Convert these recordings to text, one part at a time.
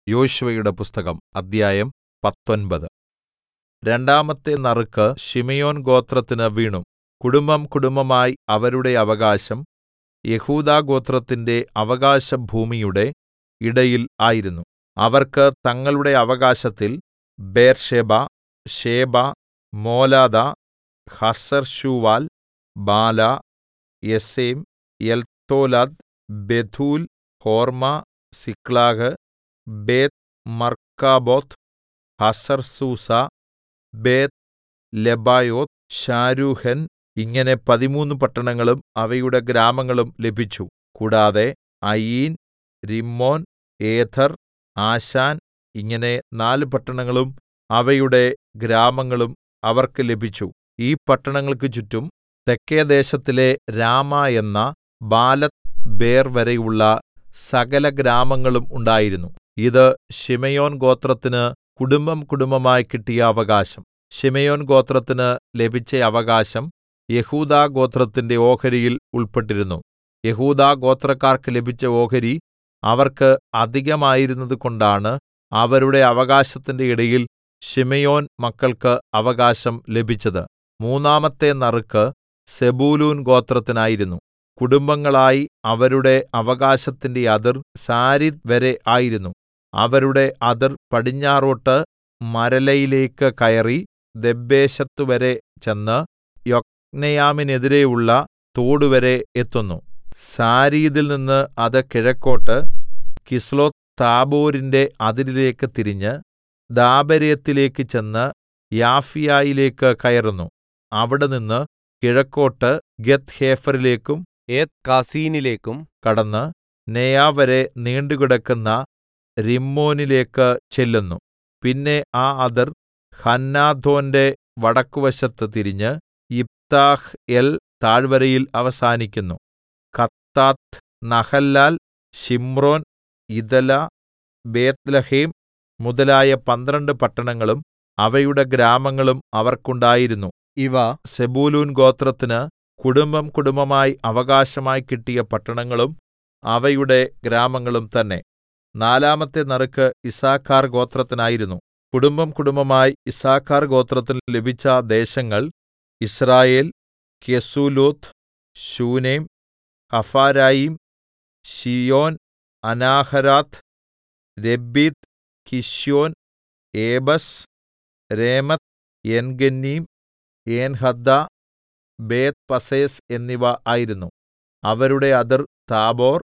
യോശുവയുടെ പുസ്തകം അദ്ധ്യായം പത്തൊമ്പത് രണ്ടാമത്തെ നറുക്ക് ശിമെയോൻ ഗോത്രത്തിന് വീണു കുടുംബംകുടുംബമായി അവരുടെ അവകാശം യെഹൂദാഗോത്രത്തിന്റെ അവകാശഭൂമിയുടെ ഇടയിൽ ആയിരുന്നു അവർക്ക് തങ്ങളുടെ അവകാശത്തിൽ ബേർശേബ ശേബ മോലാദ ഹസർശൂവാൽ ബാല യസേം എൽതോലദ് ബെഥൂൽ ഹോർമ്മ സിക്ലാഗ് ബേത്ത്മർക്കാബോത്ത് ഹസർസൂസ ബേത്ത് ലെബായോത്ത് ശാരൂഹെൻ ഇങ്ങനെ പതിമൂന്ന് പട്ടണങ്ങളും അവയുടെ ഗ്രാമങ്ങളും ലഭിച്ചു കൂടാതെ അയീൻ രിമ്മോൻ ഏഥർ ആശാൻ ഇങ്ങനെ നാല് പട്ടണങ്ങളും അവയുടെ ഗ്രാമങ്ങളും അവർക്ക് ലഭിച്ചു ഈ പട്ടണങ്ങൾക്ക് ചുറ്റും തെക്കെദേശത്തിലെ രാമ എന്ന ബാലത്ത്ബേർ വരെയുള്ള സകലഗ്രാമങ്ങളും ഉണ്ടായിരുന്നു ഇത് ശിമെയോൻ ഗോത്രത്തിന് കുടുംബംകുടുംബമായി കിട്ടിയ അവകാശം ശിമെയോൻ ഗോത്രത്തിന് ലഭിച്ച അവകാശം യെഹൂദാഗോത്രത്തിന്റെ ഓഹരിയിൽ ഉൾപ്പെട്ടിരുന്നു യെഹൂദാഗോത്രക്കാർക്ക് ലഭിച്ച ഓഹരി അവർക്ക് അധികമായിരുന്നതുകൊണ്ടാണ് അവരുടെ അവകാശത്തിന്റെ ഇടയിൽ ശിമെയോൻ മക്കൾക്ക് അവകാശം ലഭിച്ചത് മൂന്നാമത്തെ നറുക്ക് സെബൂലൂൻ ഗോത്രത്തിനായിരുന്നു കുടുംബങ്ങളായി അവരുടെ അവകാശത്തിന്റെ അതിർ സാരിദ് വരെ ആയിരുന്നു അവരുടെ അതിർ പടിഞ്ഞാറോട്ട് മരലയിലേക്ക് കയറി ദബ്ബേശത്തുവരെ ചെന്ന് യൊക്നെയാമിനെതിരെയുള്ള തോടുവരെ എത്തുന്നു സാരീദിൽ നിന്ന് അത് കിഴക്കോട്ട് കിസ്ലോത്ത് താബോരിന്റെ അതിരിലേക്ക് തിരിഞ്ഞ് ദാബെരയത്തിലേക്ക് ചെന്ന് യാഫീയയിലേക്ക് കയറുന്നു അവിടെനിന്ന് കിഴക്കോട്ട് ഗത്ത്ഹേഫരിലേക്കും ഏത്ത്കാസീനിലേക്കും കടന്ന് നെയാവരെ നീണ്ടുകിടക്കുന്ന രിമ്മോനിലേക്ക് ചെല്ലുന്നു പിന്നെ ആ അതിർ ഹന്നാഥോന്റെ വടക്കുവശത്ത് തിരിഞ്ഞ് യിപ്താഹ് എൽ താഴ്വരയിൽ അവസാനിക്കുന്നു കത്താത്ത് നഹല്ലാൽ ശിമ്രോൻ ഇദല ബേത്ത്ലഹേം മുതലായ പന്ത്രണ്ട് പട്ടണങ്ങളും അവയുടെ ഗ്രാമങ്ങളും അവർക്കുണ്ടായിരുന്നു ഇവ സെബൂലൂൻ ഗോത്രത്തിന് കുടുംബം കുടുംബമായി അവകാശമായി കിട്ടിയ പട്ടണങ്ങളും അവയുടെ ഗ്രാമങ്ങളും തന്നെ നാലാമത്തെ നറുക്ക് ഇസ്സാഖാർ ഗോത്രത്തിനായിരുന്നു കുടുംബം കുടുംബമായി ഇസ്സാഖാർ ഗോത്രത്തിന് ലഭിച്ച ദേശങ്ങൾ ഇസ്രായേൽ കെസൂലോത്ത് ശൂനേം ഹഫാരയീം ശിയോൻ അനാഹരാത്ത് രബ്ബീത്ത് കിശ്യോൻ ഏബസ് രേമത്ത് എൻഗന്നീം ഏൻഹദ്ദ ബേത്ത് പസേസ് എന്നിവ ആയിരുന്നു അവരുടെ അതിർ താബോർ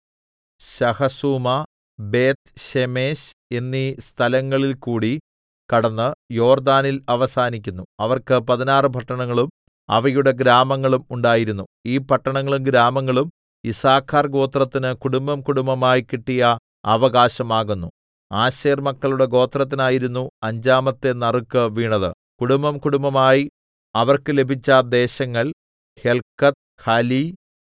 ശഹസൂമ ബേത്ത് ഷെമേശ് എന്നീ സ്ഥലങ്ങളിൽ കൂടി കടന്ന് യോർദാനിൽ അവസാനിക്കുന്നു അവർക്ക് പതിനാറ് പട്ടണങ്ങളും അവയുടെ ഗ്രാമങ്ങളും ഉണ്ടായിരുന്നു ഈ പട്ടണങ്ങളും ഗ്രാമങ്ങളും ഇസാഖാർ ഗോത്രത്തിന് കുടുംബം കുടുംബമായി കിട്ടിയ അവകാശമാകുന്നു ആശേർ മക്കളുടെ ഗോത്രത്തിനായിരുന്നു അഞ്ചാമത്തെ നറുക്ക് വീണത് കുടുംബം കുടുംബമായി അവർക്ക് ലഭിച്ച ദേശങ്ങൾ ഹെൽക്കത്ത് ഹലി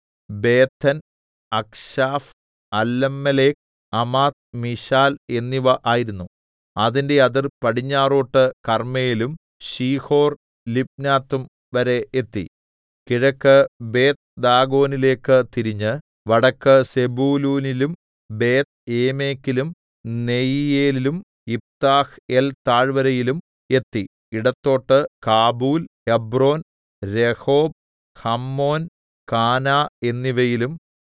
ബേഥൻ അക്ശാഫ് അല്ലമ്മേലെക്ക് അമാത്ത് മിശാൽ എന്നിവ ആയിരുന്നു അതിന്റെ അതിർ പടിഞ്ഞാറോട്ട് കർമ്മേലും ശീഹോർ ലിബ്നാത്തും വരെ എത്തി കിഴക്ക് ബേത്ത് ദാഗോനിലേക്ക് തിരിഞ്ഞ് വടക്ക് സെബൂലൂനിലും ബേത്ത് ഏമേക്കിലും നെയീയേലിലും ഇപ്താഹ് എൽ താഴ്വരയിലും എത്തി ഇടത്തോട്ട് കാബൂൽ ഹെബ്രോൻ രഹോബ് ഹമ്മോൻ കാന എന്നിവയിലും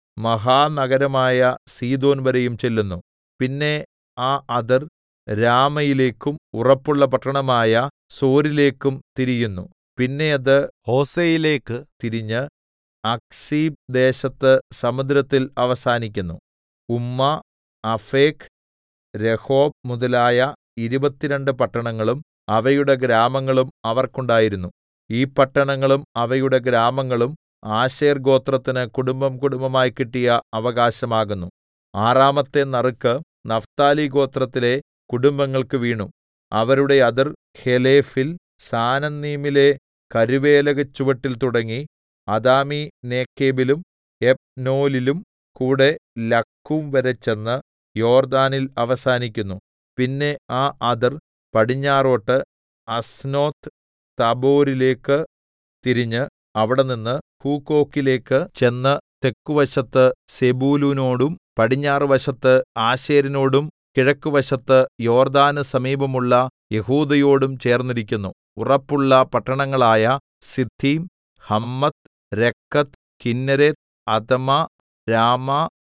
മഹാനഗരമായ സീദോൻ വരെയും ചെല്ലുന്നു പിന്നെ ആ അതിർ രാമയിലേക്കും ഉറപ്പുള്ള പട്ടണമായ സോരിലേക്കും തിരിയുന്നു പിന്നെ അത് ഹോസയിലേക്ക് തിരിഞ്ഞ് അക്സീബ് ദേശത്ത് സമുദ്രത്തിൽ അവസാനിക്കുന്നു ഉമ്മ അഫേക് രഹോബ് മുതലായ ഇരുപത്തിരണ്ട് പട്ടണങ്ങളും അവയുടെ ഗ്രാമങ്ങളും അവർക്കുണ്ടായിരുന്നു ഈ പട്ടണങ്ങളും അവയുടെ ഗ്രാമങ്ങളും ആശേർ ഗോത്രത്തിന് കുടുംബം കുടുംബമായി കിട്ടിയ അവകാശമാകുന്നു ആറാമത്തെ നറുക്ക് നഫ്താലി ഗോത്രത്തിലെ കുടുംബങ്ങൾക്ക് വീണു അവരുടെ അതിർ ഹെലേഫിൽ സാനന്നീമിലെ കരുവേലകച്ചുവട്ടിൽ തുടങ്ങി അദാമി നേക്കേബിലും എബ്നോലിലും കൂടെ ലക്കും വരെ ചെന്ന് യോർദാനിൽ അവസാനിക്കുന്നു പിന്നെ ആ അതിർ പടിഞ്ഞാറോട്ട് അസ്നോത്ത് തബോരിലേക്ക് തിരിഞ്ഞ് അവിടെനിന്ന് ഹൂക്കോക്കിലേക്ക് ചെന്ന് തെക്കുവശത്ത് സെബൂലൂനോടും പടിഞ്ഞാറ് വശത്ത് ആശേരിനോടും കിഴക്കുവശത്ത് യോർദ്ദാന് സമീപമുള്ള യെഹൂദയോടും ചേർന്നിരിക്കുന്നു ഉറപ്പുള്ള പട്ടണങ്ങളായ Ziddim Hammath Rakkath Chinnereth Adamah Ramah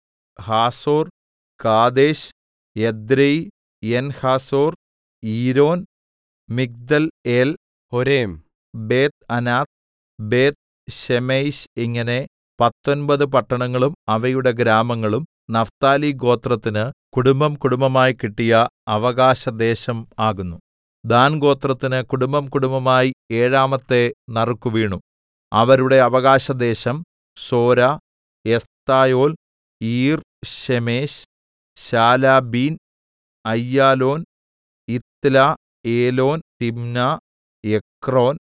Hazor Kedesh Edrei En hazor Iron Migdal El Horem ബേത്ത് അനാത്ത് ബേത്ത് ശെമെയ്ശ് ഇങ്ങനെ പത്തൊൻപത് പട്ടണങ്ങളും അവയുടെ ഗ്രാമങ്ങളും നഫ്താലി ഗോത്രത്തിന് കുടുംബം കുടുംബമായി കിട്ടിയ അവകാശദേശം ആകുന്നു ദാൻ ഗോത്രത്തിന് കുടുംബം കുടുംബമായി ഏഴാമത്തെ നറുക്കു വീണു അവരുടെ അവകാശദേശം Zorah Eshtaol Ir Shemesh Shaalabbin Aijalon Ithlah Elon Timnah Ekron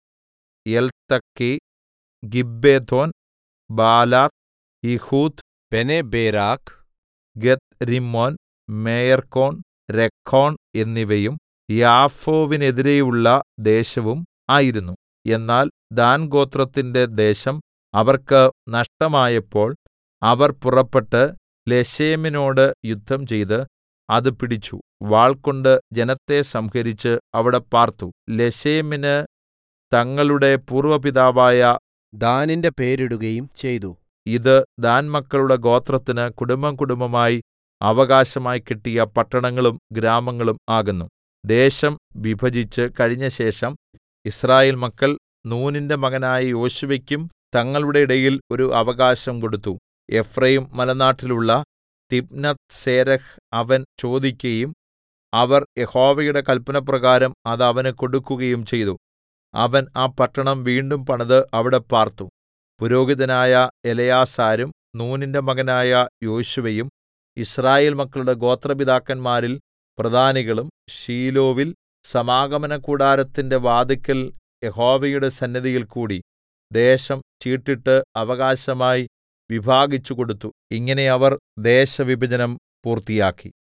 Eltekeh Gibbethon Baalath Jehud Bene berak Gath Rimmon Me jarkon Rakkon എന്നിവയും യാഫോവിനെതിരെയുള്ള ദേശവും ആയിരുന്നു എന്നാൽ ദാൻ ഗോത്രത്തിന്റെ ദേശം അവർക്ക് നഷ്ടമായപ്പോൾ അവർ പുറപ്പെട്ട് ലെശേമിനോട് യുദ്ധം ചെയ്ത് അത് പിടിച്ചു വാൾകൊണ്ട് ജനത്തെ സംഹരിച്ച് അവിടെ പാർത്തു ലെശേമിന് തങ്ങളുടെ പൂർവ്വപിതാവായ ദാനിന്റെ പേരിടുകയും ചെയ്തു ഇത് ദാൻ മക്കളുടെ ഗോത്രത്തിന് കുടുംബം കുടുംബമായി അവകാശമായി കിട്ടിയ പട്ടണങ്ങളും ഗ്രാമങ്ങളും ആകുന്നു ദേശം വിഭജിച്ച് കഴിഞ്ഞ ശേഷം യിസ്രായേൽ മക്കൾ നൂനിന്റെ മകനായ യോശുവയ്ക്കും തങ്ങളുടെ ഇടയിൽ ഒരു അവകാശം കൊടുത്തു എഫ്രയീം മലനാട്ടിലുള്ള തിമ്നത്ത് സേരഹ് അവൻ ചോദിക്കയും അവർ യഹോവയുടെ കല്പനപ്രകാരം അത് അവന് കൊടുക്കുകയും ചെയ്തു അവൻ ആ പട്ടണം വീണ്ടും പണിത് അവിടെ പാർത്തു പുരോഹിതനായ എലെയാസാരും നൂനിന്റെ മകനായ യോശുവയും യിസ്രായേൽ മക്കളുടെ ഗോത്രപിതാക്കന്മാരിൽ പ്രധാനികളും ശീലോവിൽ സമാഗമനകൂടാരത്തിന്റെ വാതിൽക്കൽ യഹോവയുടെ സന്നിധിയിൽ കൂടി ദേശം ചീട്ടിട്ട് അവകാശമായി വിഭാഗിച്ചു കൊടുത്തു ഇങ്ങനെ അവർ ദേശവിഭജനം പൂർത്തിയാക്കി